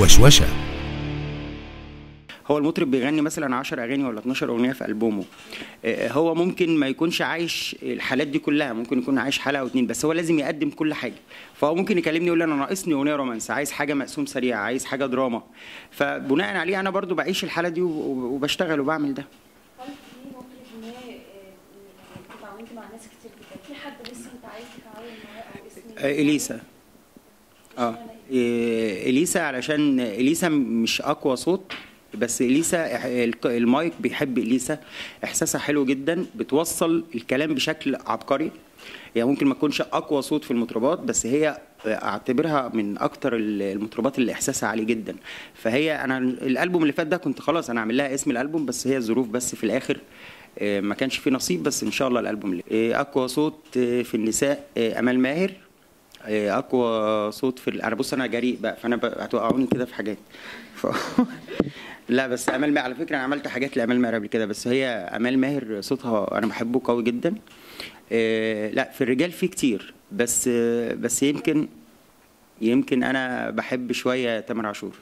وشوشة هو المطرب بيغني مثلا 10 اغاني ولا 12 اغنيه في البومه آه، هو ممكن ما يكونش عايش الحالات دي كلها ممكن يكون عايش حلقه او اتنين بس هو لازم يقدم كل حاجه فهو ممكن يكلمني يقول لي انا ناقصني اغنيه رومانس عايز حاجه مقسوم سريع عايز حاجه دراما فبناء عليه انا برضو بعيش الحاله دي وب- وبشتغل وبعمل ده هل في مطرب ما آه، يعني انت اتعاونت مع ناس كتير جدا في حد لسه انت عايز تتعاون معاه او اسم آه، اليسا اه إيه، اليسا علشان اليسا مش اقوى صوت بس اليسا إح- الك- المايك بيحب اليسا احساسها حلو جدا بتوصل الكلام بشكل عبقري يعني ممكن ما تكونش اقوى صوت في المطربات بس هي اعتبرها من اكتر ال- المطربات اللي احساسها عالي جدا فهي انا الالبوم اللي فات ده كنت خلاص انا عامل لها اسم الالبوم بس هي الظروف بس في الاخر آه، ما كانش فيه نصيب بس ان شاء الله الالبوم اللي آه، اقوى صوت آه، في النساء آه، امال ماهر آه، اقوى صوت في ال- انا بص انا جريء بقى فانا ب- هتوقعوني كده في حاجات ف... لا بس امال ماهر على فكره انا عملت حاجات لامال ماهر قبل كده بس هي امال ماهر صوتها انا بحبه قوي جدا آه، لا في الرجال في كتير بس آه، بس يمكن يمكن انا بحب شويه تامر عاشور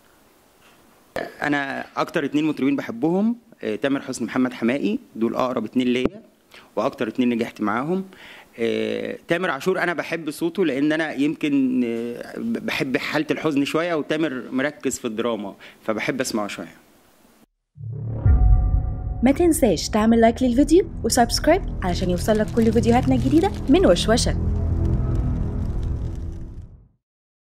انا اكتر اتنين مطربين بحبهم آه، تامر حسني محمد حماقي دول اقرب اتنين ليا واكتر اتنين نجحت معاهم آه، تامر عاشور انا بحب صوته لان انا يمكن آه، بحب حاله الحزن شويه وتامر مركز في الدراما فبحب اسمعه شويه ما تنساش تعمل لايك للفيديو وسبسكرايب علشان يوصلك كل فيديوهاتنا الجديدة من وشوشة